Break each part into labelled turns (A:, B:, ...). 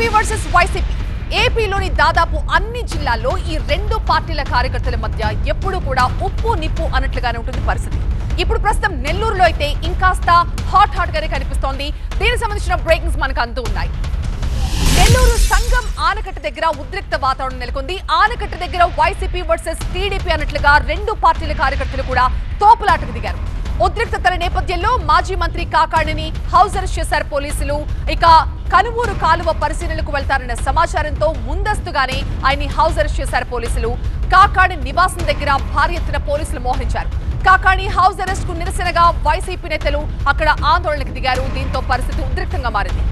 A: TDP versus YCP ఏపీలోని దాదాపు అన్ని జిల్లాల్లో ఈ రెండు పార్టీల కార్యకర్తల మధ్య ఎప్పుడూ కూడా ఉప్పు నిప్పు అన్నట్లుగానే ఉంటుంది పరిస్థితి ఇప్పుడు ప్రస్తుతం నెల్లూరులో అయితే ఇంకాస్త హాట్ హాట్ గానే కనిపిస్తోంది దీనికి సంబంధించిన బ్రేకింగ్స్ మనకు అంతూ ఉన్నాయి నెల్లూరు సంఘం ఆనకట్ట దగ్గర ఉద్రిక్త వాతావరణం నెలకొంది ఆనకట్ట దగ్గర వైసీపీ వర్సెస్ టీడీపీ అన్నట్లుగా రెండు పార్టీల కార్యకర్తలు కూడా తోపులాటకు దిగారు ఉద్రిక్తతల నేపథ్యంలో మాజీ మంత్రి కాకాణిని హౌస్ అరెస్ట్ చేశారు పోలీసులు ఇక కనుమూరు కాలువ పరిశీలనకు వెళ్తారన్న సమాచారంతో ముందస్తుగానే ఆయన్ని హౌస్ అరెస్ట్ చేశారు పోలీసులు కాకాణి నివాసం దగ్గర భారీ ఎత్తున పోలీసులు మోహరించారు కాకాణి హౌస్ అరెస్ట్ కు నిరసనగా వైసీపీ నేతలు అక్కడ ఆందోళనకు దిగారు దీంతో పరిస్థితి ఉద్రిక్తంగా మారింది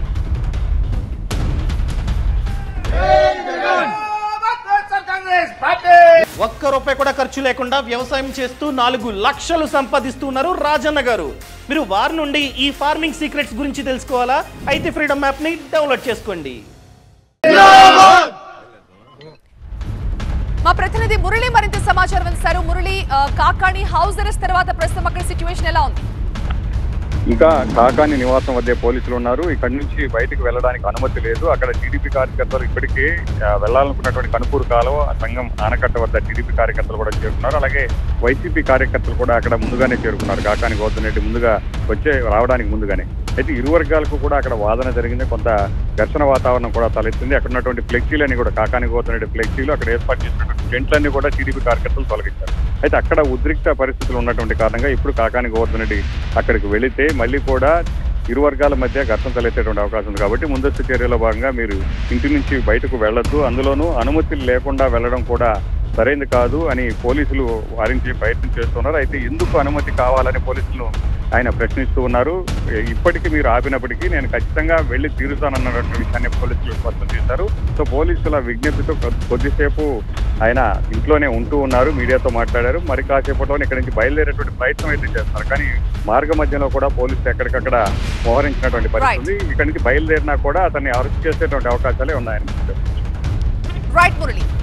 B: కాంగ్రెస్ పార్టీ
C: ఒక్క రూపాయి కూడా ఖర్చు లేకుండా వ్యవసాయం చేస్తూ నాలుగు లక్షలు సంపాదిస్తున్నారు రాజన్న గారు మీరు వారి నుండి ఈ ఫార్మింగ్ సీక్రెట్స్ గురించి తెలుసుకోవాలా అయితే ఫ్రీడమ్ యాప్ ని డౌన్లోడ్ చేసుకోండి
A: మా ప్రతినిధి మురళి మరింత సమాచారం అందిస్తారు మురళి ఆ, కాకాణి హౌస్ అరెస్ట్ తర్వాత ప్రస్తుతం అక్కడ సిచ్యువేషన్ ఎలా ఉంది
D: ఇంకా కాకాని నివాసం వద్దే పోలీసులు ఉన్నారు ఇక్కడ నుంచి బయటికి వెళ్ళడానికి అనుమతి లేదు అక్కడ టీడీపీ కార్యకర్తలు ఇప్పటికీ ఆ, వెళ్లాలనుకున్నటువంటి కనుపూరు కాలువ ఆ సంఘం ఆనకట్ట వద్ద టీడీపీ కార్యకర్తలు కూడా చేరుకున్నారు అలాగే వైసీపీ కార్యకర్తలు కూడా అక్కడ ముందుగానే చేరుకున్నారు కాకాని గౌతమ్ రెడ్డి ముందుగా వచ్చే రావడానికి ముందుగానే అయితే ఇరు వర్గాలకు కూడా అక్కడ వాదన జరిగింది కొంత ఘర్షణ వాతావరణం కూడా తలెత్తింది అక్కడ ఉన్నటువంటి ఫ్లెక్సీలన్నీ కూడా కాకాని గౌతమ్ రెడ్డి ఫ్లెక్సీలు అక్కడ ఏర్పాటు చేసినటువంటి టెంట్లన్నీ కూడా టీడీపీ కార్యకర్తలు తొలగించారు అయితే అక్కడ ఉద్రిక్త పరిస్థితులు ఉన్నటువంటి కారణంగా ఇప్పుడు కాకాని గోవర్ధన్ రెడ్డి అక్కడికి వెళితే మళ్ళీ కూడా ఇరు వర్గాల మధ్య ఘర్షణ తలెత్తేటువంటి అవకాశం ఉంది కాబట్టి ముందస్తు చర్యలో భాగంగా మీరు ఇంటి నుంచి బయటకు వెళ్ళొద్దు అందులోనూ అనుమతులు లేకుండా వెళ్ళడం కూడా సరైనది కాదు అని పోలీసులు వారించి ప్రయత్నం చేస్తున్నారు అయితే ఎందుకు అనుమతి కావాలని పోలీసులు ఆయన ప్రశ్నిస్తూ ఉన్నారు ఇప్పటికీ మీరు ఆపినప్పటికీ నేను ఖచ్చితంగా వెళ్ళి తీరుతానన్నటువంటి విషయాన్ని పోలీసులు స్పష్టం చేశారు సో పోలీసుల విజ్ఞప్తితో కొద్ది- కొద్దిసేపు ఆయన ఇంట్లోనే ఉంటూ ఉన్నారు మీడియాతో మాట్లాడారు మరి కాసేపట్లో ఇక్కడి నుంచి బయలుదేరేటువంటి ప్రయత్నం అయితే చేస్తారు కానీ మార్గ మధ్యలో కూడా పోలీసులు ఎక్కడికక్కడ మోహరించినటువంటి పరిస్థితి ఉంది ఇక్కడి నుంచి బయలుదేరినా కూడా అతన్ని అరెస్ట్ చేసేటువంటి అవకాశాలే ఉన్నాయని
A: రైట్ మురళి